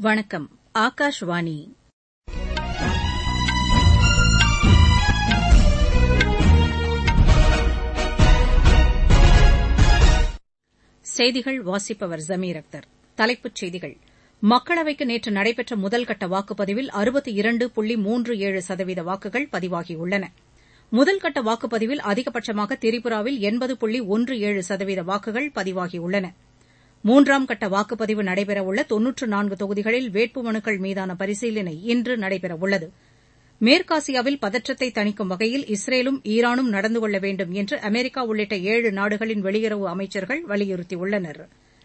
வணக்கம் ஆகாஷவாணி செய்திகள் வாசிப்பவர் ஜமீர் அக்தர் தலைப்புச் செய்திகள் மக்களவைக்கு நேற்று நடைபெற்ற முதல்கட்ட வாக்குப்பதிவில் அறுபத்து இரண்டு புள்ளி மூன்று ஏழு சதவீத வாக்குகள் பதிவாகியுள்ளன முதல்கட்ட வாக்குப்பதிவில் அதிகபட்சமாக திரிபுராவில் எண்பது புள்ளி ஒன்று ஏழு சதவீத வாக்குகள் பதிவாகியுள்ளன மூன்றாம் கட்ட வாக்குப்பதிவு நடைபெறவுள்ள தொன்னூற்று நான்கு தொகுதிகளில் வேட்புமனுக்கள் மீதான பரிசீலனை இன்று நடைபெறவுள்ளது மேற்காசியாவில் பதற்றத்தை தணிக்கும் வகையில் இஸ்ரேலும் ஈரானும் நடந்து கொள்ள வேண்டும் என்று அமெரிக்கா உள்ளிட்ட ஏழு நாடுகளின் வெளியுறவு அமைச்சர்கள் வலியுறுத்தியுள்ளனர்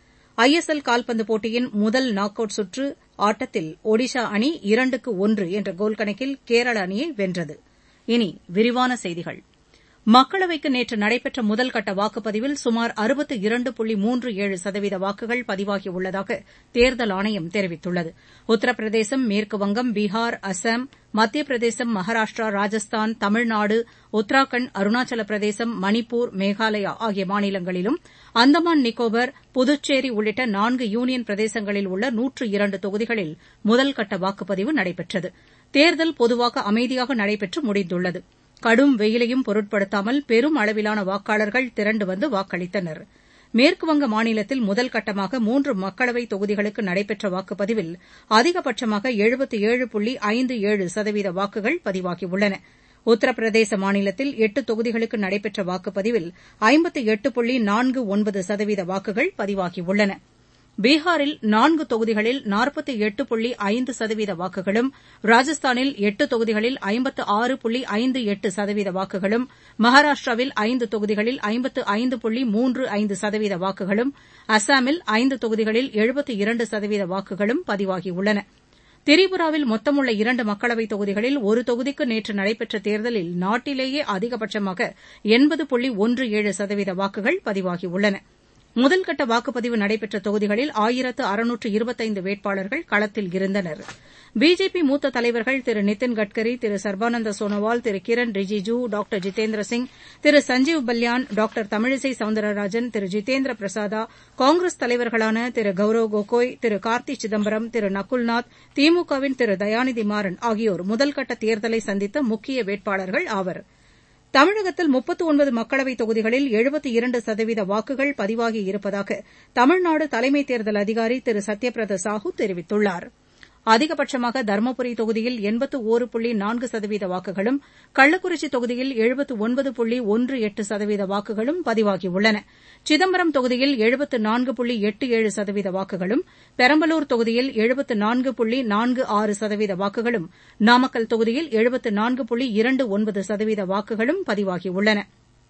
ஐ எஸ் எல் கால்பந்து போட்டியின் முதல் நாக் அவுட் சுற்று ஆட்டத்தில் ஒடிஷா அணி இரண்டுக்கு ஒன்று என்ற கோல் கணக்கில் கேரள அணியை வென்றது இனி விரிவான செய்திகள் மக்களவைக்கு நேற்று நடைபெற்ற முதல்கட்ட வாக்குப்பதிவில் சுமார் அறுபத்து இரண்டு புள்ளி மூன்று ஏழு சதவீத வாக்குகள் பதிவாகியுள்ளதாக தேர்தல் ஆணையம் தெரிவித்துள்ளது உத்தரப்பிரதேசம் மேற்குவங்கம் பீகார் அஸ்ஸாம் மத்திய பிரதேசம் மகாராஷ்டிரா ராஜஸ்தான் தமிழ்நாடு உத்தராகண்ட் அருணாச்சல பிரதேசம் மணிப்பூர் மேகாலயா ஆகிய மாநிலங்களிலும் அந்தமான் நிக்கோபார் புதுச்சேரி உள்ளிட்ட நான்கு யூனியன் பிரதேசங்களில் உள்ள நூற்று இரண்டு தொகுதிகளில் முதல்கட்ட வாக்குப்பதிவு நடைபெற்றது தேர்தல் பொதுவாக அமைதியாக நடைபெற்று முடிந்துள்ளது கடும் வெயிலையும் பொருட்படுத்தாமல் பெரும் அளவிலான வாக்காளர்கள் திரண்டு வந்து வாக்களித்தனர் மேற்குவங்க மாநிலத்தில் முதல் கட்டமாக மூன்று மக்களவை தொகுதிகளுக்கு நடைபெற்ற வாக்குப்பதிவில் அதிகபட்சமாக எழுபத்து ஏழு புள்ளி ஐந்து ஏழு சதவீத வாக்குகள் பதிவாகியுள்ளன உத்தரப்பிரதேச மாநிலத்தில் எட்டு தொகுதிகளுக்கு நடைபெற்ற வாக்குப்பதிவில் ஐம்பத்து எட்டு புள்ளி நான்கு ஒன்பது சதவீத வாக்குகள் பதிவாகியுள்ளன பீகாரில் நான்கு தொகுதிகளில் நாற்பத்து எட்டு புள்ளி ஐந்து சதவீத வாக்குகளும் ராஜஸ்தானில் எட்டு தொகுதிகளில் ஐம்பத்து ஆறு புள்ளி ஐந்து எட்டு சதவீத வாக்குகளும் மகாராஷ்டிராவில் ஐந்து தொகுதிகளில் ஐம்பத்து ஐந்து புள்ளி மூன்று ஐந்து சதவீத வாக்குகளும் அஸ்ஸாமில் ஐந்து தொகுதிகளில் எழுபத்து இரண்டு சதவீத வாக்குகளும் பதிவாகியுள்ளன திரிபுராவில் மொத்தமுள்ள இரண்டு மக்களவைத் தொகுதிகளில் ஒரு தொகுதிக்கு நேற்று நடைபெற்ற தேர்தலில் நாட்டிலேயே அதிகபட்சமாக எண்பது புள்ளி ஒன்று ஏழு சதவீத வாக்குகள் பதிவாகியுள்ளன முதல்கட்ட வாக்குப்பதிவு நடைபெற்ற தொகுதிகளில் ஆயிரத்து அறுநூற்று இருபத்தைந்து வேட்பாளர்கள் களத்தில் இருந்தனர் பிஜேபி மூத்த தலைவர்கள் திரு நிதின் கட்கரி திரு சர்பானந்த சோனோவால் திரு கிரண் ரிஜிஜூ டாக்டர் ஜிதேந்திர சிங் திரு சஞ்சீவ் பல்யான் டாக்டர் தமிழிசை சவுந்தரராஜன் திரு ஜிதேந்திர பிரசாதா காங்கிரஸ் தலைவர்களான திரு கௌரவ் கோகோய் திரு கார்த்தி சிதம்பரம் திரு நகுல்நாத் திமுகவின் திரு தயாநிதி மாறன் ஆகியோர் முதல்கட்ட தேர்தலை சந்தித்த முக்கிய வேட்பாளர்கள் ஆவர் தமிழகத்தில் முப்பத்து ஒன்பது மக்களவைத் தொகுதிகளில் எழுபத்து இரண்டு சதவீத வாக்குகள் பதிவாகி இருப்பதாக தமிழ்நாடு தலைமை தேர்தல் அதிகாரி திரு சத்யபிரத சாஹூ தெரிவித்துள்ளார் அதிகபட்சமாக தருமபுரி தொகுதியில் எண்பத்து ஒரு புள்ளி நான்கு சதவீத வாக்குகளும் கள்ளக்குறிச்சி தொகுதியில் எழுபத்து ஒன்பது புள்ளி ஒன்று எட்டு சதவீத வாக்குகளும் பதிவாகியுள்ளன சிதம்பரம் தொகுதியில் எழுபத்து நான்கு புள்ளி எட்டு ஏழு சதவீத வாக்குகளும் பெரம்பலூர் தொகுதியில் எழுபத்து நான்கு புள்ளி நான்கு ஆறு சதவீத வாக்குகளும் நாமக்கல் தொகுதியில் எழுபத்து நான்கு புள்ளி இரண்டு ஒன்பது சதவீத வாக்குகளும் பதிவாகியுள்ளன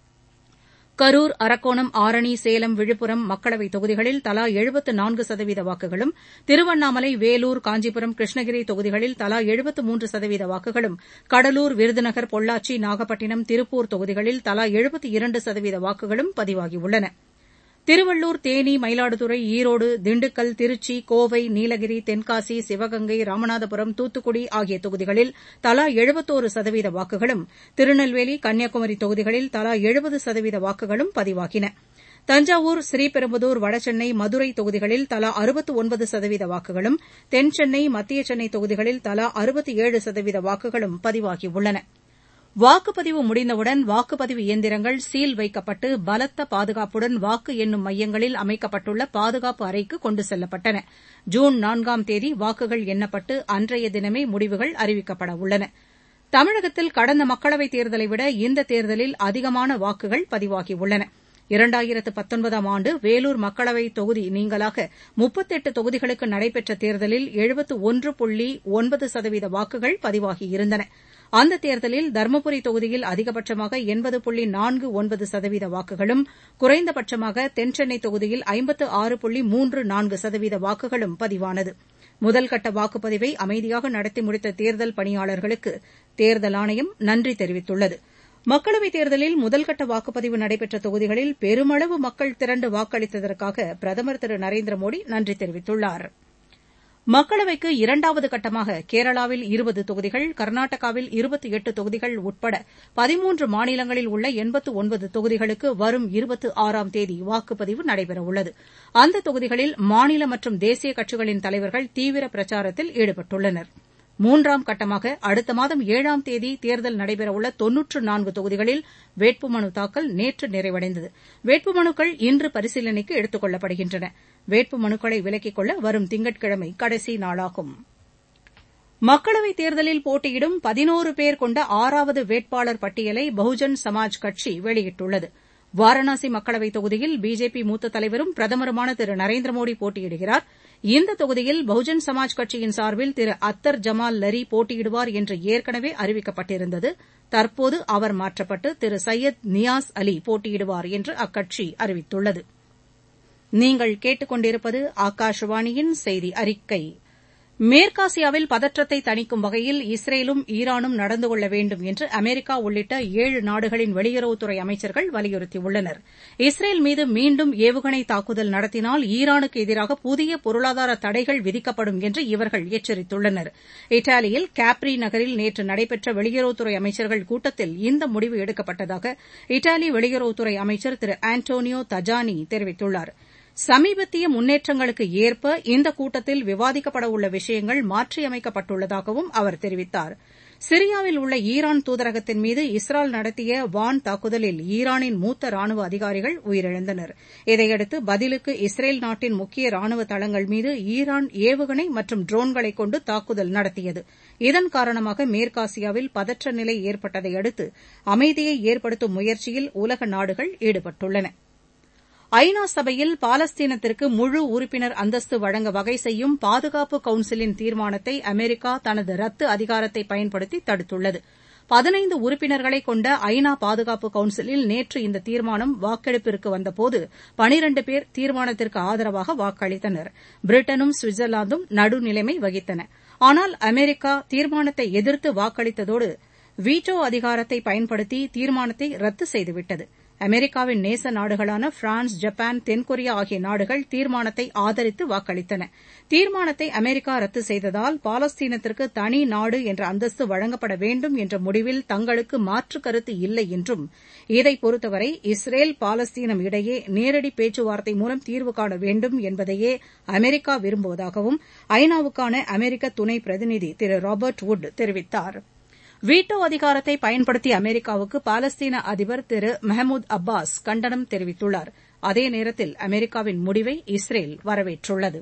கரூர் அரக்கோணம் ஆரணி சேலம் விழுப்புரம் மக்களவைத் தொகுதிகளில் தலா எழுபத்து நான்கு சதவீத வாக்குகளும் திருவண்ணாமலை வேலூர் காஞ்சிபுரம் கிருஷ்ணகிரி தொகுதிகளில் தலா எழுபத்து மூன்று சதவீத வாக்குகளும் கடலூர் விருதுநகர் பொள்ளாச்சி நாகப்பட்டினம் திருப்பூர் தொகுதிகளில் தலா எழுபத்து இரண்டு சதவீத வாக்குகளும் பதிவாகியுள்ளன திருவள்ளூர் தேனி மயிலாடுதுறை ஈரோடு திண்டுக்கல் திருச்சி கோவை நீலகிரி தென்காசி சிவகங்கை ராமநாதபுரம் தூத்துக்குடி ஆகிய தொகுதிகளில் தலா எழுபத்தோரு சதவீத வாக்குகளும் திருநெல்வேலி கன்னியாகுமரி தொகுதிகளில் தலா எழுபது சதவீத வாக்குகளும் பதிவாகின தஞ்சாவூர் ஸ்ரீபெரும்புதூர் வடசென்னை மதுரை தொகுதிகளில் தலா அறுபத்து ஒன்பது சதவீத வாக்குகளும் தென்சென்னை மத்திய சென்னை தொகுதிகளில் தலா அறுபத்து ஏழு சதவீத வாக்குகளும் பதிவாகியுள்ளன வாக்குப்பதிவு முடிந்தவுடன் வாக்குப்பதிவு இயந்திரங்கள் சீல் வைக்கப்பட்டு பலத்த பாதுகாப்புடன் வாக்கு எண்ணும் மையங்களில் அமைக்கப்பட்டுள்ள பாதுகாப்பு அறைக்கு கொண்டு செல்லப்பட்டன ஜூன் நான்காம் தேதி வாக்குகள் எண்ணப்பட்டு அன்றைய தினமே முடிவுகள் அறிவிக்கப்பட உள்ளன தமிழகத்தில் கடந்த மக்களவைத் தேர்தலை விட இந்த தேர்தலில் அதிகமான வாக்குகள் பதிவாகியுள்ளன இரண்டாயிரத்து பத்தொன்பதாம் ஆண்டு வேலூர் மக்களவை தொகுதி நீங்கலாக முப்பத்தெட்டு தொகுதிகளுக்கு நடைபெற்ற தேர்தலில் எழுபத்து ஒன்று புள்ளி ஒன்பது சதவீத வாக்குகள் பதிவாகியிருந்தன அந்த தேர்தலில் தருமபுரி தொகுதியில் அதிகபட்சமாக எண்பது புள்ளி நான்கு ஒன்பது சதவீத வாக்குகளும் குறைந்தபட்சமாக தென்சென்னை தொகுதியில் ஐம்பத்து ஆறு புள்ளி மூன்று நான்கு சதவீத வாக்குகளும் பதிவானது முதல்கட்ட வாக்குப்பதிவை அமைதியாக நடத்தி முடித்த தேர்தல் பணியாளர்களுக்கு தேர்தல் ஆணையம் நன்றி தெரிவித்துள்ளது மக்களவைத் தேர்தலில் முதல்கட்ட வாக்குப்பதிவு நடைபெற்ற தொகுதிகளில் பெருமளவு மக்கள் திரண்டு வாக்களித்ததற்காக பிரதமர் திரு நரேந்திர மோடி நன்றி தெரிவித்துள்ளாா் மக்களவைக்கு இரண்டாவது கட்டமாக கேரளாவில் இருபது தொகுதிகள் கர்நாடகாவில் இருபத்தி எட்டு தொகுதிகள் உட்பட பதிமூன்று மாநிலங்களில் உள்ள எண்பத்து ஒன்பது தொகுதிகளுக்கு வரும் இருபத்தி ஆறாம் தேதி வாக்குப்பதிவு நடைபெறவுள்ளது அந்த தொகுதிகளில் மாநில மற்றும் தேசிய கட்சிகளின் தலைவர்கள் தீவிர பிரச்சாரத்தில் ஈடுபட்டுள்ளனர் மூன்றாம் கட்டமாக அடுத்த மாதம் ஏழாம் தேதி தேர்தல் நடைபெறவுள்ள தொன்னூற்று நான்கு தொகுதிகளில் வேட்புமனு தாக்கல் நேற்று நிறைவடைந்தது வேட்புமனுக்கள் இன்று பரிசீலனைக்கு எடுத்துக் கொள்ளப்படுகின்றன வேட்புமனுக்களை விலக்கிக் கொள்ள வரும் திங்கட்கிழமை கடைசி நாளாகும் மக்களவைத் தேர்தலில் போட்டியிடும் பதினோரு பேர் கொண்ட ஆறாவது வேட்பாளர் பட்டியலை பகுஜன் சமாஜ் கட்சி வெளியிட்டுள்ளது வாரணாசி மக்களவைத் தொகுதியில் பிஜேபி மூத்த தலைவரும் பிரதமருமான திரு நரேந்திர மோடி போட்டியிடுகிறார் இந்த தொகுதியில் பகுஜன் சமாஜ் கட்சியின் சார்பில் திரு அத்தர் ஜமால் லரி போட்டியிடுவார் என்று ஏற்கனவே அறிவிக்கப்பட்டிருந்தது தற்போது அவர் மாற்றப்பட்டு திரு சையத் நியாஸ் அலி போட்டியிடுவார் என்று அக்கட்சி அறிவித்துள்ளது நீங்கள் கேட்டுக்கொண்டிருப்பது ஆகாஷவாணியின் செய்தி அறிக்கை மேற்காசியாவில் பதற்றத்தை தணிக்கும் வகையில் இஸ்ரேலும் ஈரானும் நடந்து கொள்ள வேண்டும் என்று அமெரிக்கா உள்ளிட்ட ஏழு நாடுகளின் வெளியுறவுத்துறை அமைச்சர்கள் வலியுறுத்தியுள்ளனர் இஸ்ரேல் மீது மீண்டும் ஏவுகணை தாக்குதல் நடத்தினால் ஈரானுக்கு எதிராக புதிய பொருளாதார தடைகள் விதிக்கப்படும் என்று இவர்கள் எச்சரித்துள்ளனர் இத்தாலியில் கேப்ரி நகரில் நேற்று நடைபெற்ற வெளியுறவுத்துறை அமைச்சர்கள் கூட்டத்தில் இந்த முடிவு எடுக்கப்பட்டதாக இத்தாலி வெளியுறவுத்துறை அமைச்சர் திரு ஆண்டோனியோ தஜானி தெரிவித்துள்ளாா் சமீபத்திய முன்னேற்றங்களுக்கு ஏற்ப இந்த கூட்டத்தில் விவாதிக்கப்படவுள்ள விஷயங்கள் மாற்றியமைக்கப்பட்டுள்ளதாகவும் அவர் தெரிவித்தார் சிரியாவில் உள்ள ஈரான் தூதரகத்தின் மீது இஸ்ரேல் நடத்திய வான் தாக்குதலில் ஈரானின் மூத்த ராணுவ அதிகாரிகள் உயிரிழந்தனர் இதையடுத்து பதிலுக்கு இஸ்ரேல் நாட்டின் முக்கிய ராணுவ தளங்கள் மீது ஈரான் ஏவுகணை மற்றும் ட்ரோன்களை கொண்டு தாக்குதல் நடத்தியது இதன் காரணமாக மேற்காசியாவில் பதற்ற நிலை ஏற்பட்டதை அடுத்து அமைதியை ஏற்படுத்தும் முயற்சியில் உலக நாடுகள் ஈடுபட்டுள்ளன ஐநா சபையில் பாலஸ்தீனத்திற்கு முழு உறுப்பினர் அந்தஸ்து வழங்க வகை செய்யும் பாதுகாப்பு கவுன்சிலின் தீர்மானத்தை அமெரிக்கா தனது ரத்து அதிகாரத்தை பயன்படுத்தி தடுத்துள்ளது பதினைந்து உறுப்பினர்களை கொண்ட ஐநா பாதுகாப்பு கவுன்சிலில் நேற்று இந்த தீர்மானம் வாக்கெடுப்பிற்கு வந்தபோது பனிரண்டு பேர் தீர்மானத்திற்கு ஆதரவாக வாக்களித்தனர் பிரிட்டனும் சுவிட்சர்லாந்தும் நடுநிலைமை வகித்தன ஆனால் அமெரிக்கா தீர்மானத்தை எதிர்த்து வாக்களித்ததோடு வீட்டோ அதிகாரத்தை பயன்படுத்தி தீர்மானத்தை ரத்து செய்துவிட்டது அமெரிக்காவின் நேச நாடுகளான பிரான்ஸ் ஜப்பான் தென்கொரியா ஆகிய நாடுகள் தீர்மானத்தை ஆதரித்து வாக்களித்தன தீர்மானத்தை அமெரிக்கா ரத்து செய்ததால் பாலஸ்தீனத்திற்கு தனி நாடு என்ற அந்தஸ்து வழங்கப்பட வேண்டும் என்ற முடிவில் தங்களுக்கு மாற்று கருத்து இல்லை என்றும் இதை பொறுத்தவரை இஸ்ரேல் பாலஸ்தீனம் இடையே நேரடி பேச்சுவார்த்தை மூலம் தீர்வு காண வேண்டும் என்பதையே அமெரிக்கா விரும்புவதாகவும் ஐநாவுக்கான அமெரிக்க துணை பிரதிநிதி திரு ராபர்ட் வுட் தெரிவித்தாா் வீட்டோ அதிகாரத்தை பயன்படுத்திய அமெரிக்காவுக்கு பாலஸ்தீன அதிபர் திரு மெஹமூத் அப்பாஸ் கண்டனம் தெரிவித்துள்ளார் அதே நேரத்தில் அமெரிக்காவின் முடிவை இஸ்ரேல் வரவேற்றுள்ளது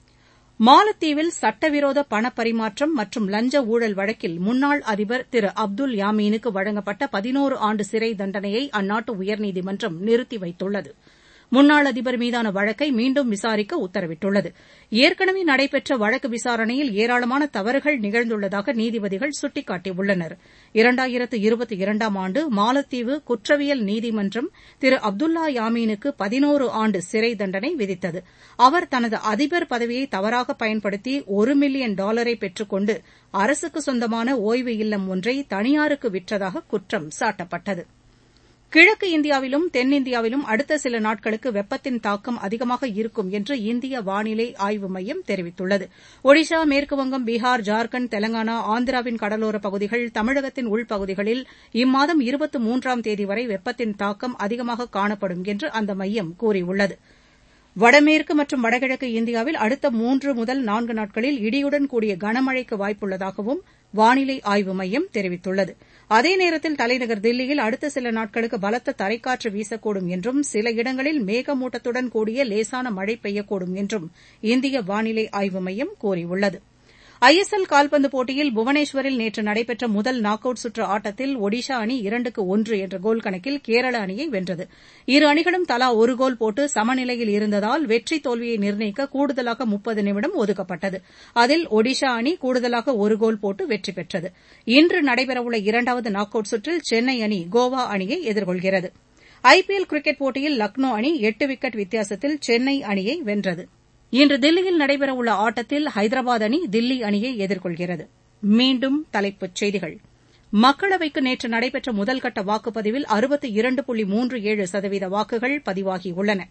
மாலத்தீவில் சட்டவிரோத பணப்பரிமாற்றம் மற்றும் லஞ்ச ஊழல் வழக்கில் முன்னாள் அதிபர் திரு அப்துல் யாமீனுக்கு வழங்கப்பட்ட பதினோரு ஆண்டு சிறை தண்டனையை அந்நாட்டு உயர்நீதிமன்றம் நிறுத்தி வைத்துள்ளது முன்னாள் அதிபர் மீதான வழக்கை மீண்டும் விசாரிக்க உத்தரவிட்டுள்ளது ஏற்கனவே நடைபெற்ற வழக்கு விசாரணையில் ஏராளமான தவறுகள் நிகழ்ந்துள்ளதாக நீதிபதிகள் சுட்டிக்காட்டியுள்ளனர் இரண்டாயிரத்து இருபத்தி இரண்டாம் ஆண்டு மாலத்தீவு குற்றவியல் நீதிமன்றம் திரு அப்துல்லா யாமீனுக்கு பதினோரு ஆண்டு சிறை தண்டனை விதித்தது அவர் தனது அதிபர் பதவியை தவறாக பயன்படுத்தி ஒரு மில்லியன் டாலரை பெற்றுக் கொண்டு அரசுக்கு சொந்தமான ஓய்வு இல்லம் ஒன்றை தனியாருக்கு விற்றதாக குற்றம் சாட்டப்பட்டது கிழக்கு இந்தியாவிலும் தென்னிந்தியாவிலும் அடுத்த சில நாட்களுக்கு வெப்பத்தின் தாக்கம் அதிகமாக இருக்கும் என்று இந்திய வானிலை ஆய்வு மையம் தெரிவித்துள்ளது ஒடிஷா மேற்குவங்கம் பீகார் ஜார்க்கண்ட் தெலங்கானா ஆந்திராவின் கடலோரப் பகுதிகள் தமிழகத்தின் உள்பகுதிகளில் இம்மாதம் இருபத்து மூன்றாம் தேதி வரை வெப்பத்தின் தாக்கம் அதிகமாக காணப்படும் என்று அந்த மையம் கூறியுள்ளது வடமேற்கு மற்றும் வடகிழக்கு இந்தியாவில் அடுத்த மூன்று முதல் நான்கு நாட்களில் இடியுடன் கூடிய கனமழைக்கு வாய்ப்புள்ளதாகவும் வானிலை ஆய்வு மையம் தெரிவித்துள்ளது அதே நேரத்தில் தலைநகர் தில்லியில் அடுத்த சில நாட்களுக்கு பலத்த தரைக்காற்று வீசக்கூடும் என்றும் சில இடங்களில் மேகமூட்டத்துடன் கூடிய லேசான மழை பெய்யக்கூடும் என்றும் இந்திய வானிலை ஆய்வு மையம் கூறியுள்ளது ஐ எஸ் எல் கால்பந்து போட்டியில் புவனேஸ்வரில் நேற்று நடைபெற்ற முதல் நாக் அவுட் சுற்று ஆட்டத்தில் ஒடிஷா அணி இரண்டுக்கு ஒன்று என்ற கோல் கணக்கில் கேரள அணியை வென்றது இரு அணிகளும் தலா ஒரு கோல் போட்டு சமநிலையில் இருந்ததால் வெற்றி தோல்வியை நிர்ணயிக்க கூடுதலாக முப்பது நிமிடம் ஒதுக்கப்பட்டது அதில் ஒடிஷா அணி கூடுதலாக ஒரு கோல் போட்டு வெற்றி பெற்றது இன்று நடைபெறவுள்ள இரண்டாவது நாக் அவுட் சுற்றில் சென்னை அணி கோவா அணியை எதிர்கொள்கிறது ஐ பி எல் கிரிக்கெட் போட்டியில் லக்னோ அணி எட்டு விக்கெட் வித்தியாசத்தில் சென்னை அணியை வென்றது இன்று தில்லியில் நடைபெறவுள்ள ஆட்டத்தில் ஹைதராபாத் அணி தில்லி அணியை எதிர்கொள்கிறது மீண்டும் தலைப்புச் செய்திகள் மக்களவைக்கு நேற்று நடைபெற்ற முதல்கட்ட வாக்குப்பதிவில் அறுபத்து இரண்டு புள்ளி மூன்று ஏழு சதவீத வாக்குகள் பதிவாகியுள்ளன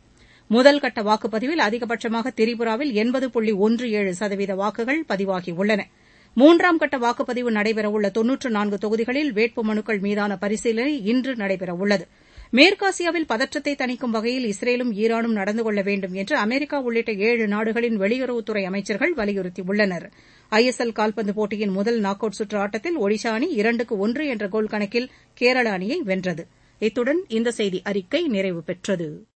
முதல்கட்ட வாக்குப்பதிவில் அதிகபட்சமாக திரிபுராவில் எண்பது புள்ளி ஒன்று ஏழு சதவீத வாக்குகள் பதிவாகியுள்ளன மூன்றாம் கட்ட வாக்குப்பதிவு நடைபெறவுள்ள தொன்னூற்று நான்கு தொகுதிகளில் வேட்புமனுக்கள் மீதான பரிசீலனை இன்று நடைபெறவுள்ளது மேற்காசியாவில் பதற்றத்தை தணிக்கும் வகையில் இஸ்ரேலும் ஈரானும் நடந்து கொள்ள வேண்டும் என்று அமெரிக்கா உள்ளிட்ட ஏழு நாடுகளின் வெளியுறவுத்துறை அமைச்சர்கள் வலியுறுத்தியுள்ளனர் ஐ எஸ் எல் கால்பந்து போட்டியின் முதல் நாக் அவுட் சுற்று ஆட்டத்தில் ஒடிஷா அணி இரண்டுக்கு ஒன்று என்ற கோல் கணக்கில் கேரள அணியை வென்றது இத்துடன் இந்த செய்தி அறிக்கை நிறைவு பெற்றது